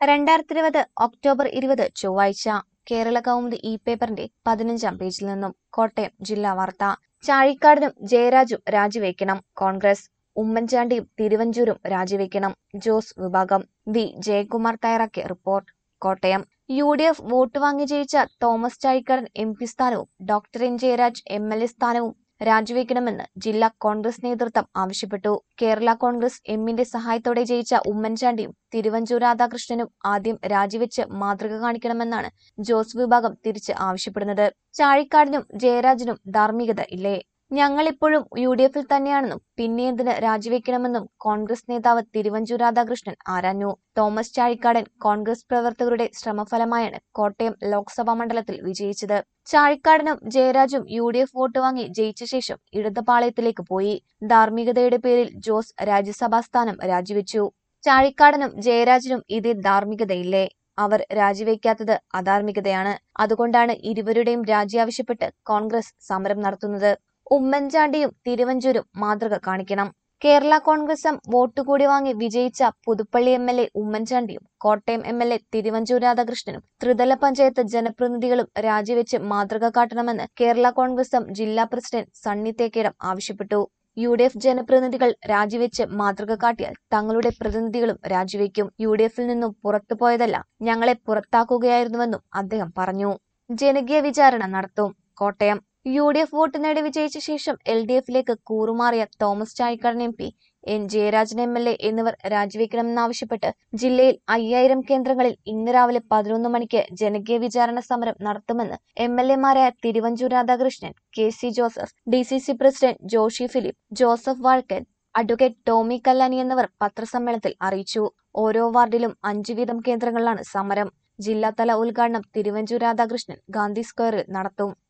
രണ്ടായിരത്തി ഇരുപത് ഒക്ടോബർ ഇരുപത് ചൊവ്വാഴ്ച കേരള കൗമുദി ഇ പേപ്പറിന്റെ പതിനഞ്ചാം പേജിൽ നിന്നും കോട്ടയം ജില്ലാ വാർത്ത ചാഴിക്കാടിനും ജയരാജും രാജിവെക്കണം കോൺഗ്രസ് ഉമ്മൻചാണ്ടിയും തിരുവഞ്ചൂരും രാജിവെക്കണം ജോസ് വിഭാഗം വി ജയകുമാർ തയ്യാറാക്കിയ report Kottayam U D F vote വാങ്ങി ജയിച്ച തോമസ് ചാഴിക്കാടൻ എം പി സ്ഥാനവും doctor N Jayaraj M L A സ്ഥാനവും രാജിവെക്കണമെന്ന് ജില്ലാ കോൺഗ്രസ് നേതൃത്വം ആവശ്യപ്പെട്ടു കേരള കോൺഗ്രസ് എമ്മിന്റെ സഹായത്തോടെ ജയിച്ച ഉമ്മൻചാണ്ടിയും തിരുവഞ്ചൂർ രാധാകൃഷ്ണനും ആദ്യം രാജിവെച്ച് മാതൃക കാണിക്കണമെന്നാണ് ജോസ് വിഭാഗം തിരിച്ച് ആവശ്യപ്പെടുന്നത് ചാഴിക്കാടിനും ജയരാജനും ധാർമ്മികത ഇല്ലേ ഞങ്ങളിപ്പോഴും യു ഡി എഫിൽ തന്നെയാണെന്നും പിന്നെ എന്തിന് രാജിവെക്കണമെന്നും കോൺഗ്രസ് നേതാവ് തിരുവഞ്ചൂർ രാധാകൃഷ്ണൻ ആരാഞ്ഞു തോമസ് ചാഴിക്കാടൻ കോൺഗ്രസ് പ്രവർത്തകരുടെ ശ്രമഫലമായാണ് കോട്ടയം ലോക്സഭാ മണ്ഡലത്തിൽ വിജയിച്ചത് ചാഴിക്കാടനും ജയരാജും യു ഡി എഫ് വോട്ട് വാങ്ങി ജയിച്ച ശേഷം ഇടതുപാളയത്തിലേക്ക് പോയി ധാർമ്മികതയുടെ പേരിൽ ജോസ് രാജ്യസഭാ സ്ഥാനം രാജിവെച്ചു ചാഴിക്കാടനും ജയരാജനും ഇതേ ധാർമ്മികതയില്ലേ അവർ രാജിവെക്കാത്തത് അധാർമികതയാണ് അതുകൊണ്ടാണ് ഇരുവരുടെയും രാജി ആവശ്യപ്പെട്ട് കോൺഗ്രസ് സമരം നടത്തുന്നത് ഉമ്മൻചാണ്ടിയും തിരുവഞ്ചൂരും മാതൃക കാണിക്കണം കേരള കോൺഗ്രസ് എം വോട്ട് കൂടി വാങ്ങി വിജയിച്ച പുതുപ്പള്ളി എം എൽ എ ഉമ്മൻചാണ്ടിയും Kottayam M L A Thiruvanchoor രാധാകൃഷ്ണനും ത്രിതല പഞ്ചായത്ത് ജനപ്രതിനിധികളും രാജിവെച്ച് മാതൃക കാട്ടണമെന്ന് കേരള കോൺഗ്രസ് എം ജില്ലാ പ്രസിഡന്റ് സണ്ണി തേക്കേടം ആവശ്യപ്പെട്ടു യു ഡി എഫ് ജനപ്രതിനിധികൾ രാജിവെച്ച് മാതൃക കാട്ടിയാൽ തങ്ങളുടെ പ്രതിനിധികളും രാജിവെക്കും യു ഡി എഫിൽ നിന്നും പുറത്തുപോയതല്ല ഞങ്ങളെ പുറത്താക്കുകയായിരുന്നുവെന്നും അദ്ദേഹം പറഞ്ഞു ജനകീയ വിചാരണ നടത്തും Kottayam U D F vote നേടി വിജയിച്ച ശേഷം എൽ ഡി എഫിലേക്ക് കൂറുമാറിയ Thomas Chazhikadan M P N Jayarajan M L A എന്നിവർ രാജിവെക്കണമെന്നാവശ്യപ്പെട്ട് ജില്ലയിൽ അയ്യായിരം കേന്ദ്രങ്ങളിൽ ഇന്ന് രാവിലെ പതിനൊന്ന് മണിക്ക് ജനകീയ വിചാരണ സമരം നടത്തുമെന്ന് എം എൽ എമാരായ Thiruvanchoor Radhakrishnan K C Joseph D C C president Joshy Philip Joseph Vazhakkan advocate Tomy Kallani എന്നിവർ പത്രസമ്മേളനത്തിൽ അറിയിച്ചു ഓരോ വാർഡിലും അഞ്ചു വീതം കേന്ദ്രങ്ങളിലാണ് സമരം ജില്ലാതല ഉദ്ഘാടനം തിരുവഞ്ചൂർ രാധാകൃഷ്ണൻ ഗാന്ധി സ്ക്വയറിൽ നടത്തും